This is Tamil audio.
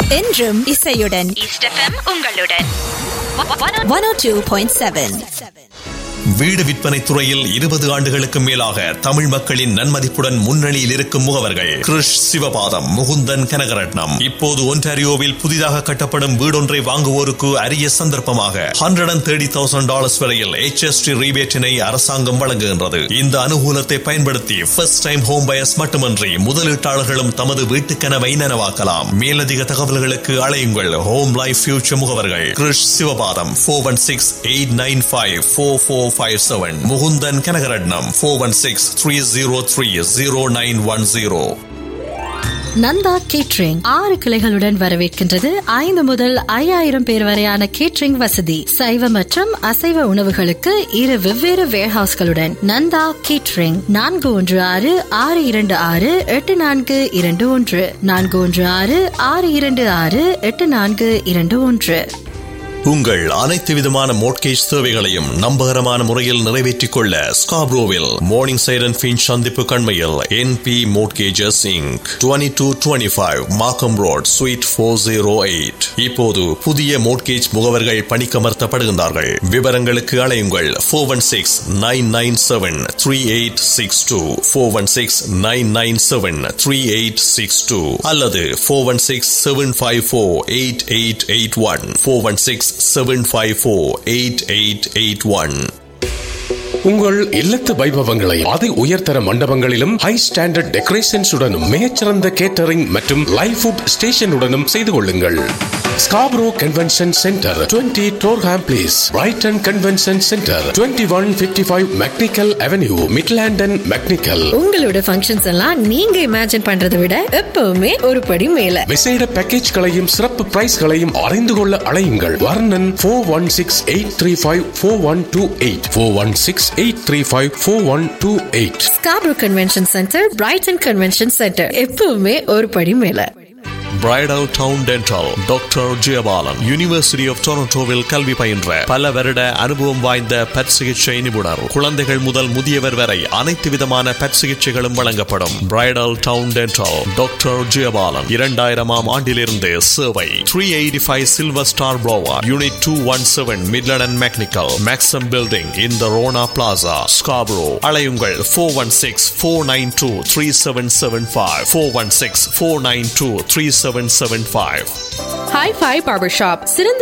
என்றும் இசையுடன் ஈஸ்ட் எஃப்எம் உங்களுடன் one O two point seven வீடு விற்பனை துறையில் இருபது ஆண்டுகளுக்கு மேலாக தமிழ் மக்களின் நன்மதிப்புடன் முன்னணியில் இருக்கும் முகவர்கள் கிருஷ் சிவபாதம் முகுந்தன் கனகரட்னம் இப்போது ஒன்டாரியோவில் புதிதாக கட்டப்படும் வீடொன்றை வாங்குவோருக்கு அரிய சந்தர்ப்பமாக hundred and thirty thousand dollars வரையில் HST ரீபேட்டினை அரசாங்கம் வழங்குகின்றது இந்த அனுகூலத்தை பயன்படுத்தி ஃபர்ஸ்ட் டைம் ஹோம் பயர்ஸ் மட்டுமன்றி முதலீட்டாளர்களும் தமது வீட்டு கனவை நனவாக்கலாம் மேலதிக தகவல்களுக்கு அழையுங்கள் ஹோம் லைஃப் ஃபியூச்சர் முகவர்கள் Krish Sivapatham four one six eight nine five four four five seven Mukunthan Kanagaratnam four one six three zero three zero nine one zero Nanda catering ஆறு கிளைகளுடன் வரவேற்கின்றது ஐந்து முதல் ஐயாயிரம் பேர் வரையான கேட்ரிங் வசதி சைவ மற்றும் அசைவ உணவுகளுக்கு இரு வெவ்வேறு வேர்ஹவுஸ்களுடன் நந்தா கேட்ரிங் நான்கு ஒன்று ஆறு ஆறு இரண்டு ஆறு எட்டு நான்கு இரண்டு ஒன்று நான்கு ஒன்று ஆறு ஆறு இரண்டு ஆறு எட்டு நான்கு இரண்டு ஒன்று உங்கள் அனைத்து விதமான மோட்கேஜ் தேவைகளையும் நம்பகரமான முறையில் நிறைவேற்றிக் கொள்ள ஸ்காப்ரோவில் மார்னிங் சைரன் பின் சந்திப்பு கண்மையில் N B mortgages Inc twenty two twenty five Markham road suite four zero eight இப்போது புதிய மோட்கேஜ் முகவர்கள் பணிக்கமர்த்தப்படுகின்றார்கள் விவரங்களுக்கு அழையுங்கள் four one six nine nine seven three eight six two four one six nine nine seven three eight six two அல்லது four one six seven five four eight eight eight one four one six seven five four eight eight eight one உங்கள் இல்லத்து வைபவங்களை அதி உயர்தர மண்டபங்களிலும் ஹை ஸ்டாண்டர்ட் டெக்கரேஷன்ஸுடனும் மிகச்சிறந்த கேட்டரிங் மற்றும் லைவ் ஃபுட் ஸ்டேஷனுடனும் செய்து கொள்ளுங்கள் Scarborough convention centre 20 Durham place Brighton convention centre 2155 one fifty five McNicoll avenue Midland and McNicoll உங்களோட ஃபங்க்ஷன்ஸ் எல்லாம் நீங்க இமேஜின் பண்றதை விட எப்பவுமே ஒரு படி மேல விசேட பேக்கேஜ்களையும் சிறப்பு பிரைஸ்களையும் அறிந்து கொள்ள அழையுங்கள் Varnan four one six eight three five four one two eight four one six eight three five four one two eight Scarborough convention centre Brighton convention centre எப்பவுமே ஒரு படி மேல bridal town dental doctor Jeyapalan university of டொரண்டோவில் கல்வி பயின்ற பல வருட அனுபவம் வாய்ந்த பற் சிகிச்சை நிபுணர் குழந்தைகள் முதல் முதியவர் வரை அனைத்து விதமான பற் சிகிச்சைகளும் வழங்கப்படும் bridal town dental doctor Jeyapalan இரண்டாயிரமாம் ஆண்டிலிருந்து சேவை three eighty five silver star boulevard unit two one seven Midland and McNicoll Maxim building in the Rona plaza Scarborough அலையுங்கள் four one six four nine two three seven seven five four one six four nine two three seven seven five hi fi barber shop சிறந்த